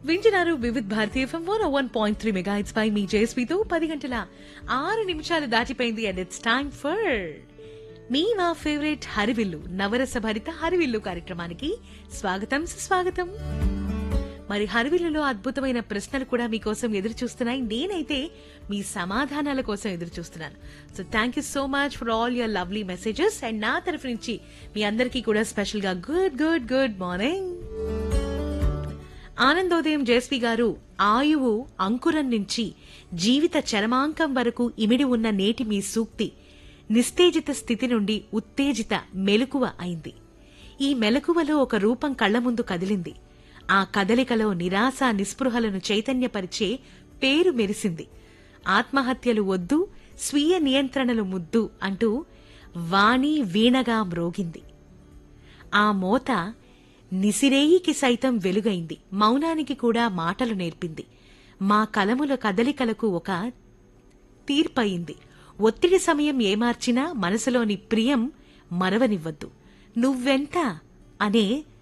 వింటున్నారు Vividh Bharati FM one one point three మెగా పై మీ జేఎస్పీతో పది గంటల ఆరు నిమిషాలు దాటిపోయింది అండ్ ఇట్స్ టైమ్ ఫర్ మీ మా ఫేవరెట్ హరివిల్లు నవరస భరిత హరివిల్లు కార్యక్రమానికి స్వాగతం సుస్వాగతం మరి హరివిల్లులో అద్భుతమైన ప్రశ్నలు కూడా మీకోసం ఎదురు చూస్తున్నాయి నేనైతే మీ సమాధానాల కోసం ఎదురు చూస్తున్నాను so thank you so much for all your lovely messages and నా తరఫు నుంచి మీ అందరికీ కూడా స్పెషల్ గా గుడ్ గుడ్ గుడ్ మార్నింగ్ ఆనందోదయం జయశ్రీ గారు ఆయువు అంకురం నుంచి జీవిత చరమాంకం వరకు ఇమిడి ఉన్న నేటి మీ సూక్తి నిస్తేజిత స్థితి నుండి ఉత్తేజిత మెలకువ అయింది ఈ మెలకువలో ఒక రూపం కళ్ల ముందు కదిలింది ఆ కదలికలో నిరాశ నిస్పృహలను చైతన్యపరిచే పేరు మెరిసింది ఆత్మహత్యలు వద్దు స్వీయ నియంత్రణలు ముద్దు అంటూ వాణి వీణగా మ్రోగింది ఆ మోత నిసిరేయికి సైతం వెలుగైంది మౌనానికి కూడా మాటలు నేర్పింది మా కలముల కదలికలకు ఒక తీర్పయింది ఒత్తిడి సమయం ఏమార్చినా మనసులోని ప్రియం మరవనివ్వద్దు నువ్వెంత అనే